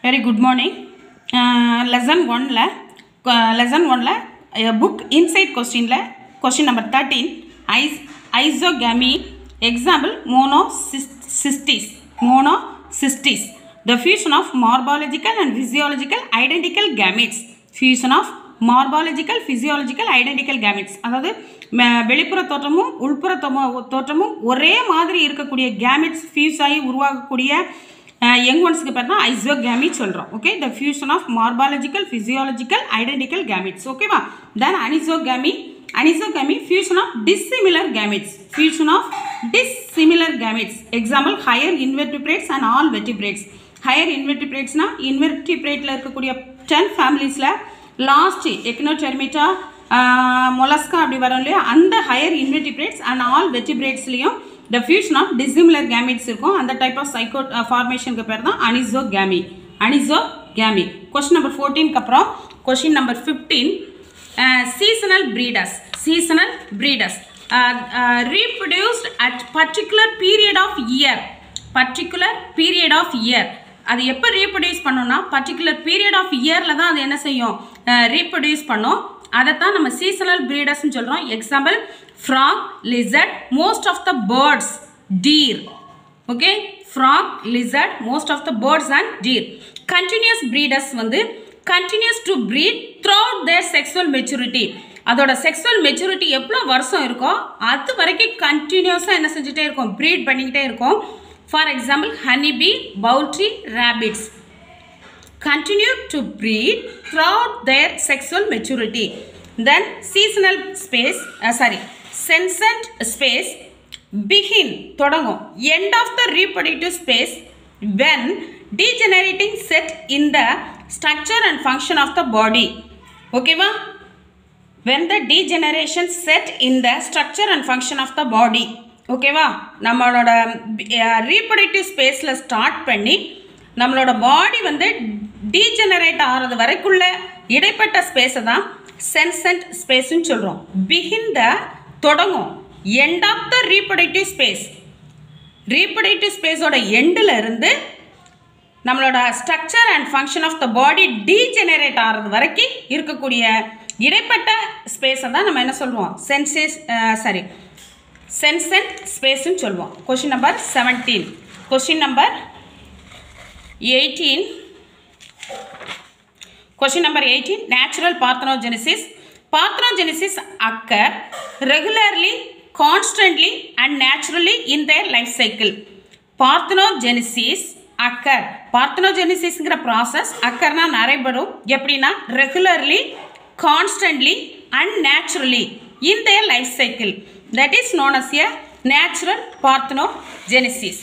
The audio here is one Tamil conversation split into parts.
வெரி குட் மார்னிங் லெசன் ஒனில் லெசன் ஒனில் புக் இன்சைட் கொஸ்டினில் question number thirteen is isogamy example monocystis monocystis the fusion of morphological and physiological identical gametes fusion of morphological physiological identical gametes அதாவது ம- வெளிப்புற தோற்றமும் உள்புற தோம- தோற்றமும் ஒரே மாதிரி இருக்கக்கூடிய கேமிட்ஸ் ஃபியூஸ் ஆகி உருவாகக்கூடிய யங் ஒன்ஸ்க்கு பேர் தான் ஐசோகேமி சொல்கிறோம் okay the fusion of morphological physiological identical gametes ஓகேவா then anisogamy anisogamy fusion of dissimilar gametes fusion of dissimilar gametes example higher invertebrates and all vertebrates higher இன்வெர்டிபிரேட்ஸ்னா இன்வெர்டிபிரேட்டில் இருக்கக்கூடிய டென் ஃபேமிலிஸில் லாஸ்ட் எக்னோடெர்மிட்டா மொலஸ்கா அப்படி வரும் இல்லையா அந்த ஹையர் இன்வெர்டிபிரேட்ஸ் அண்ட் ஆல் வெர்டிபிரேட்ஸ்லையும் the fusion of dissimilar gametes இருக்கும் அந்த டைப் ஆஃப் சைக்கோ ஃபார்மேஷனுக்கு பேர் தான் அனிசோ கேமி அனிசோ கேமி கொஸ்டின் நம்பர் ஃபோர்டீனுக்கு அப்புறம் question number fifteen seasonal breeders seasonal breeders reproduced at particular period of year particular period of year அது எப்போ ரீப்ரொடியூஸ் பண்ணோம்னா பர்டிகுலர் பீரியட் ஆஃப் இயரில் தான் அது என்ன செய்யும் ரீப்ரொடியூஸ் பண்ணும் அதைத்தான் நம்ம சீசனல் ப்ரீடர்ஸ்னு சொல்கிறோம் example frog lizard most of the birds deer okay frog lizard most of the birds and deer continuous breeders வந்து continuous to breed throughout their sexual maturity அதோட செக்ஸுவல் மெச்சூரிட்டி எவ்வளோ வருஷம் இருக்கோ அது வரைக்கும் கண்டினியூஸாக என்ன செஞ்சுட்டே இருக்கும் ப்ரீட் பண்ணிக்கிட்டே இருக்கும் for example honeybee poultry rabbits continue to breed throughout their sexual maturity. Then seasonal space, uh, sorry, sensant space begin தொடங்கும் end of the reproductive space when degenerating set in the structure and function of the body. ஓகேவா when the degeneration set in the structure and function of the body ஓகேவா நம்மளோட ரீப்ரொடக்டிவ் ஸ்பேஸில் ஸ்டார்ட் பண்ணி நம்மளோட பாடி வந்து டீஜெனரேட் ஆகிறது வரைக்குள்ள இடைப்பட்ட ஸ்பேஸை தான் சென்சன்ட் ஸ்பேஸ்ன்னு சொல்கிறோம் பிகின் த தொடங்கும் end of the reproductive space reproductive ஸ்பேஸோட எண்டில் இருந்து நம்மளோட structure and function of the body degenerate ஆகிறது வரைக்கும் இருக்கக்கூடிய இடைப்பட்ட ஸ்பேஸை தான் நம்ம என்ன சொல்லுவோம் சென்சேஸ் சாரி சென்சென்ட் ஸ்பேஸ்ன்னு சொல்லுவோம் question number seventeen question number eighteen question number eighteen natural parthenogenesis parthenogenesis occur regularly constantly and naturally in their life cycle parthenogenesis occur parthenogenesisங்கிற ப்ராசஸ் அக்கர்னா நடைபெறும் எப்படின்னா regularly constantly and naturally in their life cycle that is known as a natural parthenogenesis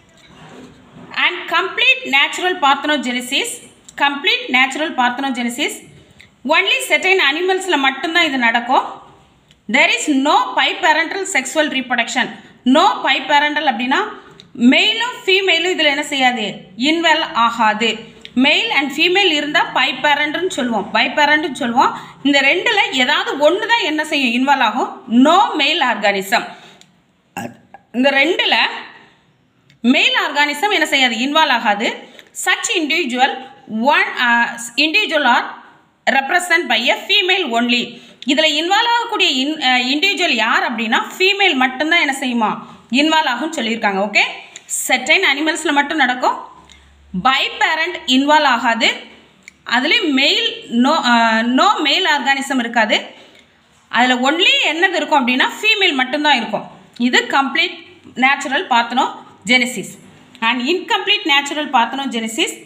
and complete natural parthenogenesis complete natural parthenogenesis only certain animalsல மட்டும்தான் இது நடக்கும் there is no biparental sexual reproduction no biparental அப்படின்னா மெயிலும் ஃபீமேலும் இதில் என்ன செய்யாது இன்வெல் ஆகாது மெயில் அண்ட் ஃபீமேல் இருந்தால் பைபேரண்ட்னு சொல்லுவோம் பைபேரண்ட்னு சொல்லுவோம் இந்த ரெண்டில் ஏதாவது ஒன்று தான் என்ன செய்யும் இன்வால்வ் ஆகும் நோ மெயில் ஆர்கானிசம் இந்த ரெண்டில் மேல் ஆர்கானிசம் என்ன செய்யாது இன்வால்வ் ஆகாது such individual one individual are represent by a female only இதில் இன்வால்வ் ஆகக்கூடிய இன் இண்டிவிஜுவல் யார் அப்படின்னா ஃபீமேல் மட்டும்தான் என்ன செய்யுமா இன்வால்வ் ஆகும்னு சொல்லியிருக்காங்க ஓகே செட்டைன் அனிமல்ஸில் மட்டும் நடக்கும் பை பேரண்ட் இன்வால்வ் ஆகாது அதுலேயும் male no no male organism இருக்காது அதில் ஒன்லி என்னது இருக்கும் அப்படின்னா ஃபீமேல் மட்டும்தான் இருக்கும் இது complete natural parthenogenesis and incomplete natural parthenogenesis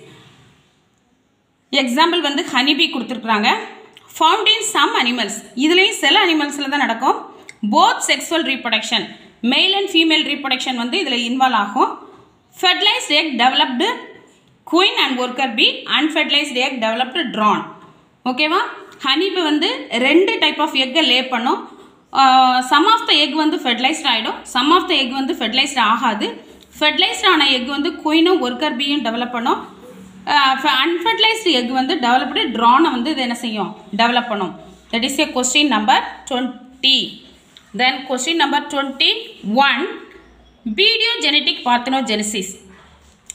example வந்து ஹனிபி கொடுத்துருக்குறாங்க ஃபவுண்ட் இன் சம் அனிமல்ஸ் இதுலேயும் சில அனிமல்ஸில் தான் நடக்கும் both sexual reproduction male and female reproduction வந்து இதில் இன்வால்வ் ஆகும் fertilised egg developed queen and worker bee unfertilised egg developed drone ஓகேவா ஹனிபி வந்து ரெண்டு டைப் ஆஃப் எக்கை லே பண்ணும் சம் ஆஃப் த எக் வந்து ஃபெர்டிலைஸ்ட் ஆகிடும் சம் ஆஃப் த எக் வந்து ஃபெர்டிலைஸ்ட் ஆகாது ஃபெர்டிலைஸ்ட் ஆன எக் வந்து குயினும் ஒர்க்கர் பியும் டெவலப் பண்ணும் அன்ஃபர்டிலைஸ்டு எக் வந்து டெவலப்டு ட்ரானை வந்து இது என்ன செய்யும் டெவலப் பண்ணும் that is a question number twenty then question number twenty one paedogenetic parthenogenesis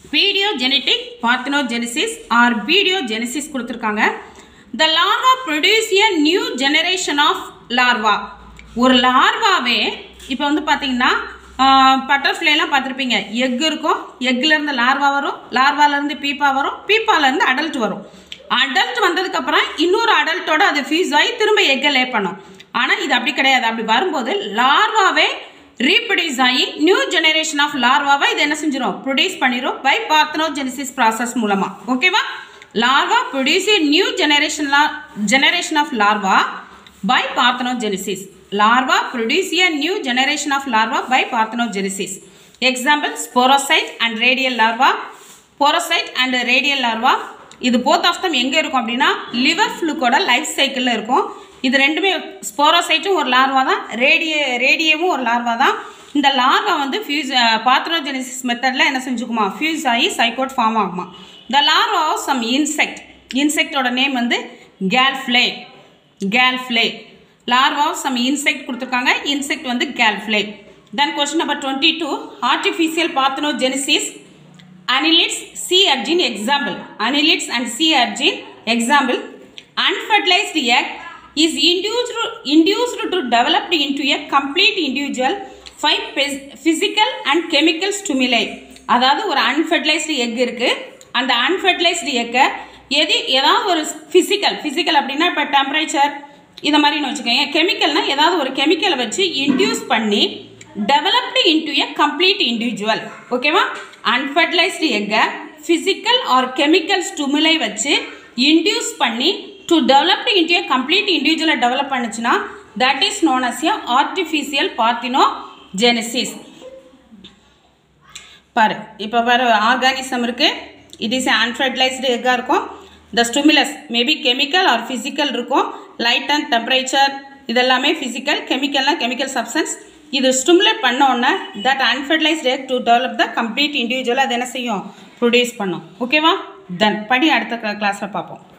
paedogenetic parthenogenesis or paedogenesis கொடுத்துருக்காங்க the larva produce a new generation of larva ஒரு லார்வாவே இப்போ வந்து பார்த்தீங்கன்னா பட்டர்ஃப்ளைலாம் பார்த்துருப்பீங்க எக் இருக்கும் எக்லேருந்து லார்வா வரும் லார்வாலேருந்து பீப்பா வரும் பீப்பாலேருந்து அடல்ட் வரும் அடல்ட் வந்ததுக்கப்புறம் இன்னொரு அடல்ட்டோட அது ஃபியூஸ் ஆகி திரும்ப எக்கை லே பண்ணும் ஆனால் இது அப்படி கிடையாது அப்படி வரும்போது லார்வாவே ரீப்ரொடியூஸ் ஆகி நியூ ஜெனரேஷன் ஆஃப் லார்வாவை இது என்ன செஞ்சிடும் ப்ரொடியூஸ் பண்ணிடும் பை பார்த்தனோஜெனிசிஸ் ப்ராசஸ் மூலமாக ஓகேவா larva produce a new generation generation of larva by parthenogenesis. Larva produce a new generation of larva by parthenogenesis. Example, sporocyte and radial larva. Porocyte and radial larva. இது போத் ஆஃப் தம் எங்கே இருக்கும் அப்படின்னா லிவர் ஃப்ளூக்கோட லைஃப் சைக்கிளில் இருக்கும் இது ரெண்டுமே ஸ்போரோசைட்டும் ஒரு லார்வா தான் ரேடிய ரேடியவும் ஒரு லார்வா தான் இந்த லார்வா வந்து ஃபியூஸ் பாத்ரோஜெனிசிஸ் மெத்தடில் என்ன செஞ்சுக்குமா ஃபியூஸ் ஆகி சைக்கோட் ஃபார்ம் ஆகுமா the larva of some insect இன்செக்டோட நேம் வந்து gall fly gall fly larva some insect கொடுத்துருக்காங்க இன்செக்ட் வந்து gall fly then question number twenty two artificial parthenogenesis annelids sea urchin example annelids and sea urchin example unfertilized egg is induced induced to develop into a complete individual by phys- physical and chemical stimuli அதாவது ஒரு அன்ஃபர்டிலைஸ்டு எக் இருக்குது அந்த அன்ஃபர்டிலைஸ்டு எக்கை எது ஏதாவது ஒரு ஃபிசிக்கல் ஃபிசிக்கல் அப்படின்னா இப்போ டெம்பரேச்சர் இதை மாதிரின்னு வச்சுக்கோங்க கெமிக்கல்னால் ஏதாவது ஒரு கெமிக்கலை வச்சு இன்டியூஸ் பண்ணி developed into a complete individual ஓகேவா அன்ஃபர்டிலைஸ்டு எக்கை ஃபிசிக்கல் ஆர் கெமிக்கல் ஸ்டிமுலை வச்சு இன்டியூஸ் பண்ணி to developed into a complete இண்டிவிஜுவலை டெவலப் பண்ணுச்சுன்னா that is known as a artificial parthenogenesis பாரு இப்போ பாரு ஆர்கானிசம் இருக்குது இட் இஸ் அன்ஃபர்டிலைஸ்டு எக்காக இருக்கும் the stimulus maybe chemical or physical இருக்கும் லைட் அண்ட் டெம்பரேச்சர் இதெல்லாமே ஃபிசிக்கல் கெமிக்கல்னால் கெமிக்கல் சப்ஸ்டன்ஸ் இது ஸ்டிமுலேட் பண்ண உடனே that unfertilised egg to develop the complete individual அது என்ன செய்யும் ப்ரொடியூஸ் பண்ணும் ஓகேவா தென் படி அடுத்த கிளாஸில் பார்ப்போம்